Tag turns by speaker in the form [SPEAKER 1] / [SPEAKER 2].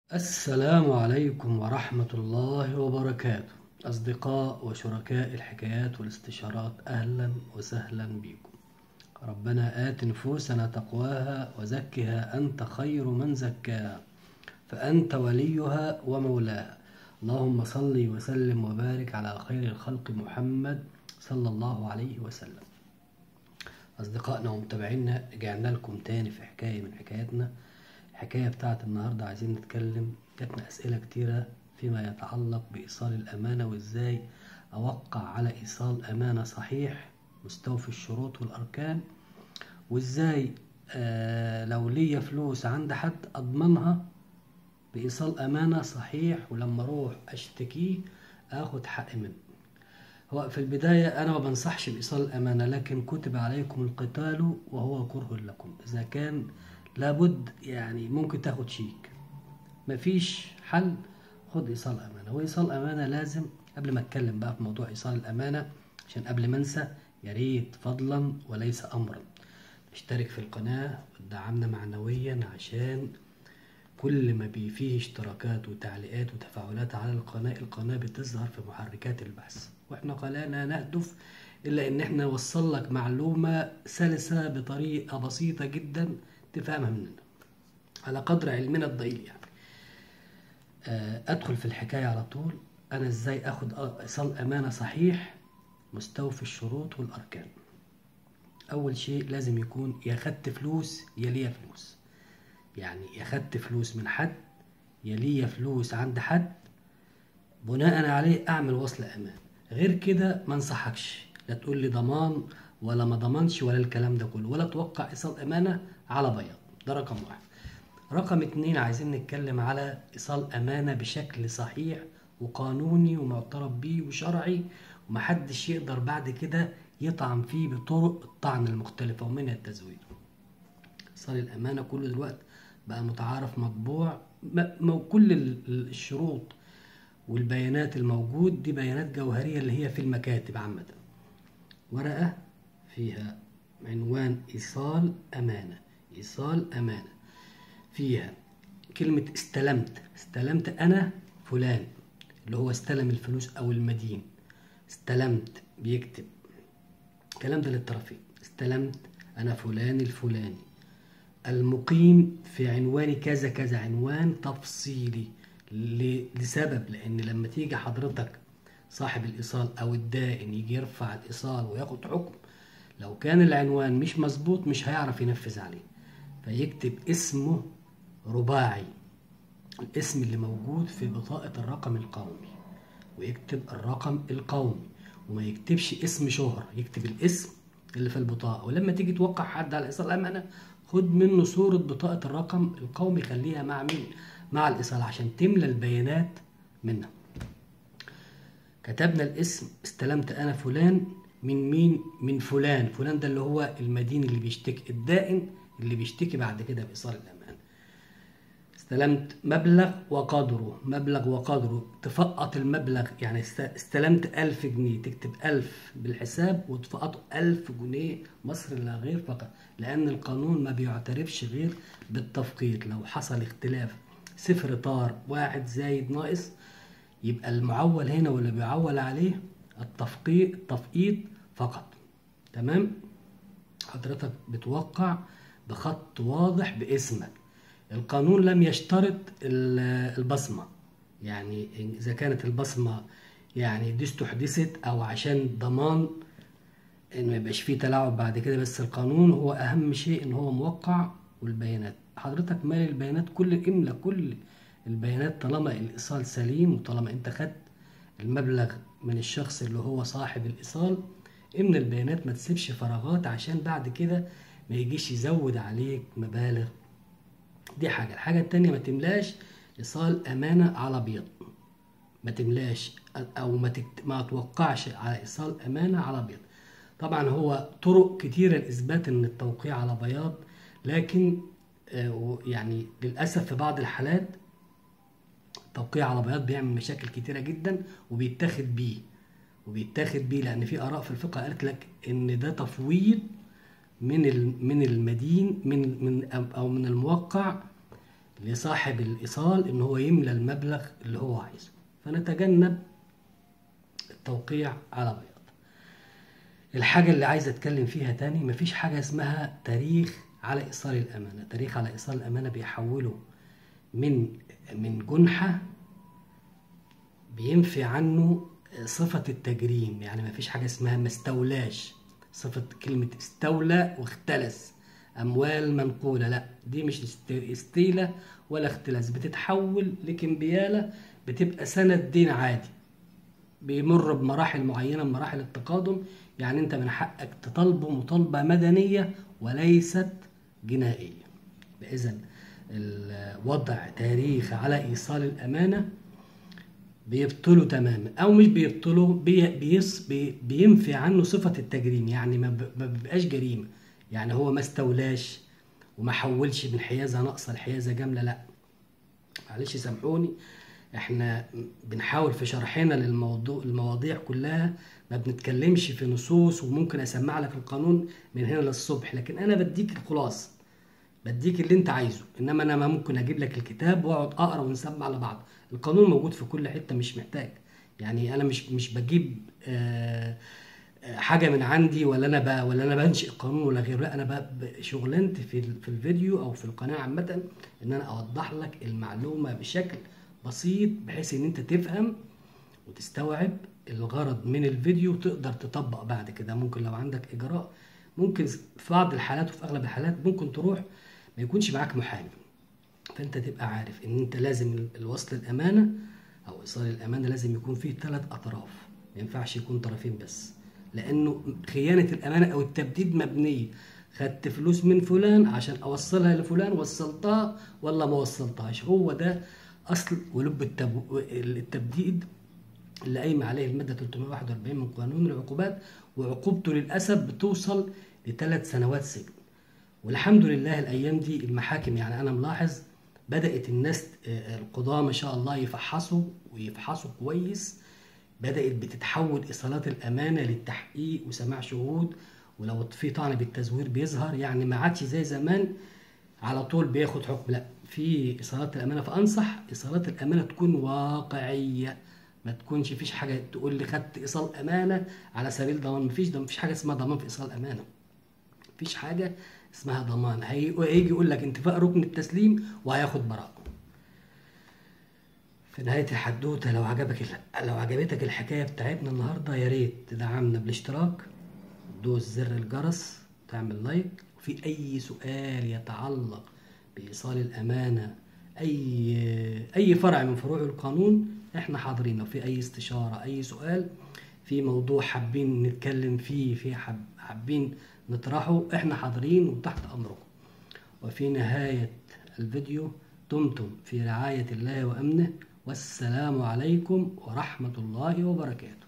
[SPEAKER 1] السلام عليكم ورحمة الله وبركاته أصدقاء وشركاء الحكايات والاستشارات أهلا وسهلا بكم ربنا آت نفوسنا تقواها وزكها أنت خير من زكاها فأنت وليها ومولاها اللهم صل وسلم وبارك على خير الخلق محمد صلى الله عليه وسلم أصدقائنا ومتابعينا رجعنا لكم تاني في حكاية من حكاياتنا الحكاية بتاعت النهاردة عايزين نتكلم جاتنا أسئلة كتيرة فيما يتعلق بإيصال الأمانة وإزاي أوقع على إيصال أمانة صحيح مستوفي الشروط والأركان وإزاي آه لو ليا فلوس عند حد أضمنها بإيصال أمانة صحيح ولما أروح أشتكيه آخد حق منه هو في البداية أنا ما بنصحش بإيصال الأمانة لكن كتب عليكم القتال وهو كره لكم إذا كان لابد يعني ممكن تاخد شيك مفيش حل خد إيصال أمانة وإيصال أمانة لازم قبل ما أتكلم بقى في موضوع إيصال الأمانة عشان قبل ما أنسى يا ريت فضلا وليس أمرا اشترك في القناة وتدعمنا معنويا عشان كل ما بي فيه اشتراكات وتعليقات وتفاعلات على القناة القناة بتظهر في محركات البحث واحنا قناة نهدف إلا إن احنا نوصل لك معلومة سلسة بطريقة بسيطة جدا تفهمها مننا على قدر علمنا الضئيل يعني أدخل في الحكاية على طول أنا إزاي أخد إيصال أمانة صحيح مستوفي الشروط والأركان أول شيء لازم يكون يا خدت فلوس يا ليا فلوس يعني يا خدت فلوس من حد يا ليا فلوس عند حد بناء عليه اعمل وصل امان غير كده ما انصحكش لا تقول لي ضمان ولا ما ضمنش ولا الكلام ده كله ولا توقع ايصال امانه على بياض ده رقم واحد رقم اتنين عايزين نتكلم على ايصال امانه بشكل صحيح وقانوني ومعترف بيه وشرعي ومحدش يقدر بعد كده يطعن فيه بطرق الطعن المختلفه ومنها التزوير ايصال الامانه كله دلوقتي بقى متعارف مطبوع كل الشروط والبيانات الموجود دي بيانات جوهرية اللي هي في المكاتب عامة ورقة فيها عنوان إيصال أمانة إيصال أمانة فيها كلمة استلمت استلمت أنا فلان اللي هو استلم الفلوس أو المدين استلمت بيكتب الكلام ده للطرفين استلمت أنا فلان الفلاني المقيم في عنوان كذا كذا عنوان تفصيلي لسبب لان لما تيجي حضرتك صاحب الايصال او الدائن يجي يرفع الايصال وياخد حكم لو كان العنوان مش مظبوط مش هيعرف ينفذ عليه فيكتب اسمه رباعي الاسم اللي موجود في بطاقة الرقم القومي ويكتب الرقم القومي وما يكتبش اسم شهرة يكتب الاسم اللي في البطاقة ولما تيجي توقع حد على إيصال أمانة خد منه صورة بطاقة الرقم القومي خليها مع مين؟ مع الإيصال عشان تملى البيانات منها كتبنا الاسم استلمت أنا فلان من مين؟ من فلان فلان ده اللي هو المدين اللي بيشتكي الدائن اللي بيشتكي بعد كده بإيصال الأمان استلمت مبلغ وقدره مبلغ وقدره تفقط المبلغ يعني استلمت ألف جنيه تكتب ألف بالحساب وتفقطه ألف جنيه مصر لا غير فقط لأن القانون ما بيعترفش غير بالتفقيط لو حصل اختلاف صفر طار واحد زايد ناقص يبقى المعول هنا واللي بيعول عليه التفقيط التفقيط فقط تمام حضرتك بتوقع بخط واضح باسمك القانون لم يشترط البصمة يعني إذا كانت البصمة يعني دي استحدثت أو عشان ضمان إن ما يبقاش فيه تلاعب بعد كده بس القانون هو أهم شيء إن هو موقع والبيانات حضرتك مال البيانات كل املى كل البيانات طالما الإيصال سليم وطالما أنت خدت المبلغ من الشخص اللي هو صاحب الإيصال املى البيانات ما تسيبش فراغات عشان بعد كده ما يجيش يزود عليك مبالغ دي حاجة الحاجة التانية ما تملاش إيصال أمانة على بيض ما تملاش أو ما, تكت... ما توقعش على إيصال أمانة على بيض طبعا هو طرق كتيرة لإثبات إن التوقيع على بياض لكن آه يعني للأسف في بعض الحالات التوقيع على بياض بيعمل مشاكل كتيرة جدا وبيتاخد بيه وبيتاخد بيه لأن في آراء في الفقه قالت لك إن ده تفويض من من المدين من من او من الموقع لصاحب الايصال ان هو يملى المبلغ اللي هو عايزه فنتجنب التوقيع على بياض الحاجة اللي عايز اتكلم فيها تاني مفيش حاجة اسمها تاريخ على ايصال الامانة تاريخ على ايصال الامانة بيحوله من من جنحة بينفي عنه صفة التجريم يعني مفيش حاجة اسمها ما استولاش صفة كلمة استولى واختلس أموال منقولة لا دي مش است- استيلة ولا اختلاس بتتحول لكمبيالة بتبقى سند دين عادي بيمر بمراحل معينة من مراحل التقادم يعني انت من حقك تطالبه مطالبة مدنية وليست جنائية إذا وضع تاريخ على إيصال الأمانة بيبطله تماما او مش بيبطله بي بيص بي بينفي عنه صفه التجريم يعني ما ب- ما بيبقاش جريمه يعني هو ما استولاش وما حولش من حيازه ناقصه لحيازه جامله لا معلش سامحوني احنا بنحاول في شرحنا للموضوع المواضيع كلها ما بنتكلمش في نصوص وممكن اسمع لك القانون من هنا للصبح لكن انا بديك الخلاصه بديك اللي انت عايزه انما انا ما ممكن اجيب لك الكتاب واقعد اقرا ونسمع على بعض القانون موجود في كل حته مش محتاج يعني انا مش مش بجيب آه، آه، حاجه من عندي ولا انا ب... ولا انا بنشئ قانون ولا غيره لا انا ب... ب- شغلانتي في ال- في الفيديو او في القناه عامه ان انا اوضح لك المعلومه بشكل بسيط بحيث ان انت تفهم وتستوعب الغرض من الفيديو تقدر تطبق بعد كده ممكن لو عندك اجراء ممكن في بعض الحالات وفي اغلب الحالات ممكن تروح ما يكونش معاك محامي فانت تبقى عارف ان انت لازم ال- الوصل الامانه او ايصال الامانه لازم يكون فيه ثلاث اطراف ما ينفعش يكون طرفين بس لانه خيانه الامانه او التبديد مبنيه خدت فلوس من فلان عشان اوصلها لفلان وصلتها ولا ما وصلتهاش هو ده اصل ولب التب... التبديد اللي قايمه عليه الماده 341 من قانون العقوبات وعقوبته للاسف بتوصل لثلاث سنوات سجن والحمد لله الايام دي المحاكم يعني انا ملاحظ بدات الناس آه، القضاه ما شاء الله يفحصوا ويفحصوا كويس بدات بتتحول ايصالات الامانه للتحقيق وسماع شهود ولو في طعن بالتزوير بيظهر يعني ما عادش زي زمان على طول بياخد حكم لا في ايصالات الامانه فانصح ايصالات الامانه تكون واقعيه ما تكونش فيش حاجه تقول لي خدت ايصال امانه على سبيل ضمان مفيش ده مفيش حاجه اسمها ضمان في ايصال امانه مفيش حاجه اسمها ضمان هي- هيجي يقول لك انتفاء ركن التسليم وهياخد براءه في نهاية الحدوتة لو عجبك ال- لو عجبتك الحكاية بتاعتنا النهاردة يا ريت تدعمنا بالاشتراك دوس زر الجرس تعمل لايك وفي أي سؤال يتعلق بإيصال الأمانة أي أي فرع من فروع القانون إحنا حاضرين لو في أي استشارة أي سؤال في موضوع حابين نتكلم فيه في حب حابين نطرحه إحنا حاضرين وتحت أمركم وفي نهاية الفيديو دمتم في رعاية الله وأمنه والسلام عليكم ورحمة الله وبركاته